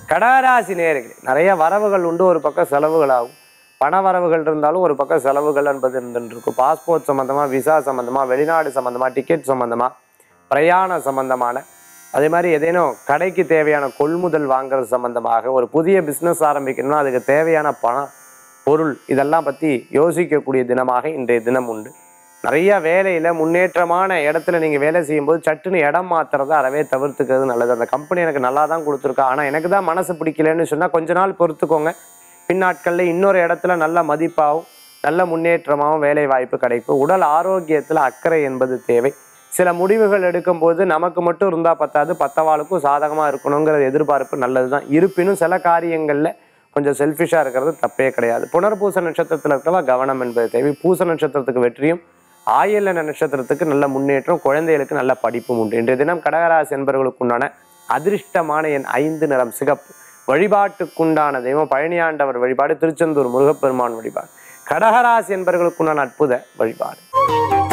கடகராசி நேர்களே நிறைய வரவுகள் உண்டு ஒரு பக்கம் செலவுகள் ஆகும் பண வரவுகள் இருந்தாலும் ஒரு பக்கம் செலவுகள் என்பது இருந்துட்டு இருக்கும் பாஸ்போர்ட் சம்மந்தமா விசா சம்மந்தமா வெளிநாடு சம்மந்தமா டிக்கெட் சம்மந்தமா பிரயாண சம்பந்தமான அதே மாதிரி ஏதேனும் கடைக்கு தேவையான கொள்முதல் வாங்குறது சம்பந்தமாக ஒரு புதிய பிஸ்னஸ் ஆரம்பிக்கணும்னா அதுக்கு தேவையான பணம் பொருள் இதெல்லாம் பற்றி யோசிக்கக்கூடிய தினமாக இன்றைய தினம் உண்டு நிறைய வேலையில் முன்னேற்றமான இடத்துல நீங்கள் வேலை செய்யும்போது சட்டுன்னு இடம் மாத்துறத அறவே தவிர்த்துக்கிறது நல்லது அந்த கம்பெனி எனக்கு நல்லா தான் கொடுத்துருக்கா ஆனால் எனக்கு தான் மனசு பிடிக்கலன்னு சொன்னால் கொஞ்ச நாள் பொறுத்துக்கோங்க பின்னாட்களில் இன்னொரு இடத்துல நல்ல மதிப்பாகவும் நல்ல முன்னேற்றமாகவும் வேலை வாய்ப்பு கிடைக்கும் உடல் ஆரோக்கியத்தில் அக்கறை என்பது தேவை சில முடிவுகள் எடுக்கும்போது நமக்கு மட்டும் இருந்தால் பத்தாது பத்தவாளுக்கும் சாதகமாக இருக்கணுங்கிற எதிர்பார்ப்பு நல்லது தான் இருப்பினும் சில காரியங்களில் கொஞ்சம் செல்ஃபிஷாக இருக்கிறது தப்பே கிடையாது புனர்பூச நட்சத்திரத்தில் இருக்கிறவா கவனம் என்பது தேவை பூச நட்சத்திரத்துக்கு வெற்றியும் ஆயில்ய நட்சத்திரத்துக்கு நல்ல முன்னேற்றம் குழந்தைகளுக்கு நல்ல படிப்பும் உண்டு இன்றைய தினம் கடகராசி என்பவர்களுக்கு உண்டான அதிர்ஷ்டமான என் ஐந்து நிறம் சிகப்பு வழிபாட்டுக்குண்டான தெய்வம் பழனியாண்டவர் வழிபாடு திருச்செந்தூர் முருகப்பெருமான் வழிபாடு கடகராசி என்பவர்களுக்குண்டான அற்புத வழிபாடு